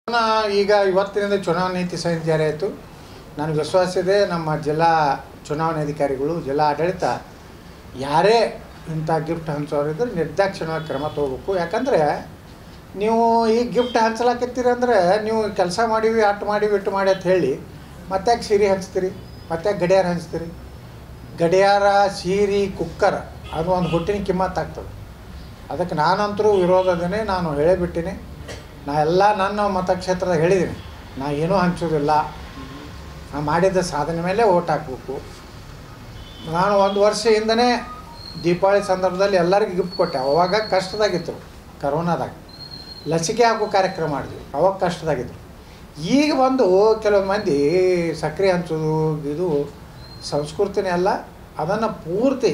ನಾ- ಈಗ ಇವತ್ತಿನಿಂದ ಚುನಾವಣಾ ನೀತಿ ಸಂಹಿತೆ ಜಾರಿ ಆಯಿತು ನನಗೆ ವಿಶ್ವಾಸ ಇದೆ ನಮ್ಮ ಜಿಲ್ಲಾ ಚುನಾವಣಾಧಿಕಾರಿಗಳು ಜಿಲ್ಲಾ ಆಡಳಿತ ಯಾರೇ ಇಂಥ ಗಿಫ್ಟ್ ಹಂಚೋರಿದ್ರೆ ನಿರ್ದಾಕ್ಷಿಣ್ಯವಾಗಿ ಕ್ರಮ ತಗೋಬೇಕು ಯಾಕಂದರೆ ನೀವು ಈ ಗಿಫ್ಟ್ ಹಂಚಲಾಕತ್ತೀರಿ ಅಂದರೆ ನೀವು ಕೆಲಸ ಮಾಡೀವಿ ಅಟ್ಟು ಮಾಡೀವಿ ಇಟ್ಟು ಮಾಡಿ ಅಂತ ಹೇಳಿ ಮತ್ತ್ಯಾಕೆ ಸೀರೆ ಹಂಚ್ತೀರಿ ಮತ್ತ್ಯಾಕೆ ಗಡಿಯಾರ ಹಂಚ್ತೀರಿ ಗಡಿಯಾರ ಸೀರೆ ಕುಕ್ಕರ್ ಅದು ಒಂದು ಹುಟ್ಟಿನ ಕಿಮ್ಮತ್ತು ಆಗ್ತದೆ ಅದಕ್ಕೆ ನಾನಂತರೂ ವಿರೋಧದನೇ ನಾನು ಹೇಳಿಬಿಟ್ಟಿನಿ ನಾ ಎಲ್ಲ ನನ್ನ ಮತಕ್ಷೇತ್ರದ ಹೇಳಿದ್ದೀನಿ ನಾ ಏನೂ ಹಂಚೋದಿಲ್ಲ ನಾ ಮಾಡಿದ ಸಾಧನೆ ಮೇಲೆ ಓಟ್ ಹಾಕಬೇಕು ನಾನು ಒಂದು ವರ್ಷ ಹಿಂದನೇ ದೀಪಾವಳಿ ಸಂದರ್ಭದಲ್ಲಿ ಎಲ್ಲರಿಗೂ ಗಿಫ್ಟ್ ಕೊಟ್ಟೆ ಅವಾಗ ಕಷ್ಟದಾಗಿತ್ತು ಕರೋನಾದಾಗ ಲಸಿಕೆ ಹಾಕೋ ಕಾರ್ಯಕ್ರಮ ಮಾಡಿದ್ವಿ ಅವಾಗ ಕಷ್ಟದಾಗಿತ್ತು ಈಗ ಬಂದು ಕೆಲವು ಮಂದಿ ಸಕ್ಕರೆ ಹಂಚೋದು ಇದು ಸಂಸ್ಕೃತಿನೇ ಅಲ್ಲ ಅದನ್ನು ಪೂರ್ತಿ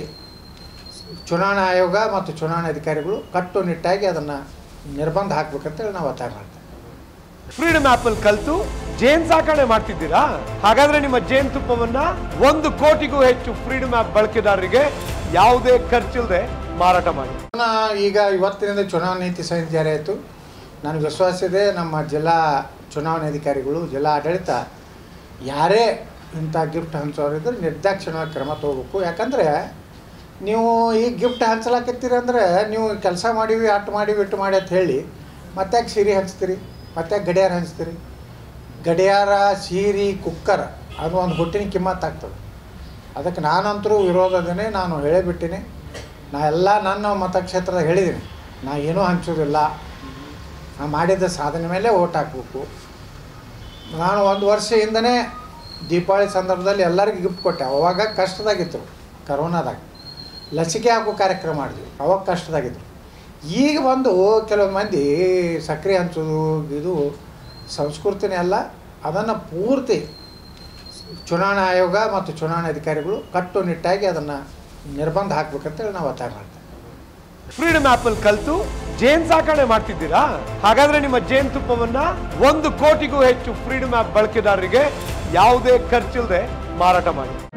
ಚುನಾವಣಾ ಆಯೋಗ ಮತ್ತು ಚುನಾವಣಾ ಅಧಿಕಾರಿಗಳು ಕಟ್ಟುನಿಟ್ಟಾಗಿ ಅದನ್ನು ನಿರ್ಬಂಧ ಹಾಕ್ಬೇಕಂತೇಳಿ ನಾವು ಒತ್ತಾಯ ಮಾಡ್ತೇವೆ ಫ್ರೀಡಮ್ ಆಪ್ ಅಲ್ಲಿ ಕಲ್ತು ಜೇನ್ ಸಾಕಣೆ ಮಾಡ್ತಿದ್ದೀರಾ ಹಾಗಾದ್ರೆ ನಿಮ್ಮ ಜೇನ್ ತುಪ್ಪವನ್ನ ಒಂದು ಕೋಟಿಗೂ ಹೆಚ್ಚು ಫ್ರೀಡಮ್ ಆಪ್ ಬಳಕೆದಾರರಿಗೆ ಯಾವುದೇ ಖರ್ಚಿಲ್ಲದೆ ಮಾರಾಟ ಮಾಡಿ ನಾ- ಈಗ ಇವತ್ತಿನಿಂದ ಚುನಾವಣಾ ನೀತಿ ಸಂಹಿತೆ ಜಾರಿ ಆಯಿತು ನನಗೆ ವಿಶ್ವಾಸ ಇದೆ ನಮ್ಮ ಜಿಲ್ಲಾ ಚುನಾವಣಾಧಿಕಾರಿಗಳು ಜಿಲ್ಲಾ ಆಡಳಿತ ಯಾರೇ ಇಂಥ ಗಿಫ್ಟ್ ಹಂಚೋರಿದ್ರೆ ನಿರ್ದಾಕ್ಷಿಣ್ಯವಾಗಿ ಕ್ರಮ ತಗೋಬೇಕು ಯಾಕಂದರೆ ನೀವು ಈ ಗಿಫ್ಟ್ ಹಂಚಲಾಕತ್ತೀರಿ ಅಂದರೆ ನೀವು ಕೆಲಸ ಮಾಡೀವಿ ಅಟ್ಟು ಮಾಡೀವಿ ಇಟ್ಟು ಮಾಡಿ ಅಂತ ಹೇಳಿ ಮತ್ತ್ಯಾಕೆ ಸೀರೆ ಹಂಚ್ತೀರಿ ಮತ್ತ್ಯಾಕೆ ಗಡಿಯಾರ ಹಂಚ್ತೀರಿ ಗಡಿಯಾರ ಸೀರೆ ಕುಕ್ಕರ್ ಅದು ಒಂದು ಹುಟ್ಟಿನ ಕಿಮ್ಮತ್ತು ಆಗ್ತದೆ ಅದಕ್ಕೆ ನಾನಂತರೂ ವಿರೋಧದನೇ ನಾನು ಹೇಳಿಬಿಟ್ಟಿನಿ ನಾ ಎಲ್ಲ ನನ್ನ ಮತಕ್ಷೇತ್ರದ ಹೇಳಿದ್ದೀನಿ ನಾ ಏನೂ ಹಂಚೋದಿಲ್ಲ ನಾ ಮಾಡಿದ ಸಾಧನೆ ಮೇಲೆ ಓಟ್ ಹಾಕಬೇಕು ನಾನು ಒಂದು ವರ್ಷ ಹಿಂದನೇ ದೀಪಾವಳಿ ಸಂದರ್ಭದಲ್ಲಿ ಎಲ್ಲರಿಗೂ ಗಿಫ್ಟ್ ಕೊಟ್ಟೆ ಅವಾಗ ಕಷ್ಟದಾಗಿತ್ತು ಕರೋನಾದಾಗ ಲಸಿಕೆ ಹಾಕೋ ಕಾರ್ಯಕ್ರಮ ಮಾಡಿದ್ವಿ ಅವಾಗ ಕಷ್ಟದಾಗಿತ್ತು ಈಗ ಬಂದು ಕೆಲವು ಮಂದಿ ಸಕ್ಕರೆ ಹಂಚೋದು ಇದು ಸಂಸ್ಕೃತಿನೇ ಅಲ್ಲ ಅದನ್ನು ಪೂರ್ತಿ ಚುನಾವಣಾ ಆಯೋಗ ಮತ್ತು ಚುನಾವಣಾ ಅಧಿಕಾರಿಗಳು ಕಟ್ಟುನಿಟ್ಟಾಗಿ ಅದನ್ನು ನಿರ್ಬಂಧ ಹಾಕ್ಬೇಕಂತೇಳಿ ನಾವು ಒತ್ತಾಯ ಮಾಡ್ತೇವೆ ಫ್ರೀಡಮ್ ಆಪ್ ಅಲ್ಲಿ ಕಲ್ತು ಜೇನ್ ಸಾಕಣೆ ಮಾಡ್ತಿದ್ದೀರಾ ಹಾಗಾದ್ರೆ ನಿಮ್ಮ ಜೇನ್ ತುಪ್ಪವನ್ನ ಒಂದು ಕೋಟಿಗೂ ಹೆಚ್ಚು ಫ್ರೀಡಮ್ ಆಪ್ ಬಳಕೆದಾರರಿಗೆ ಯಾವುದೇ ಖರ್ಚಿಲ್ಲದೆ ಮಾರಾಟ ಮಾಡಿ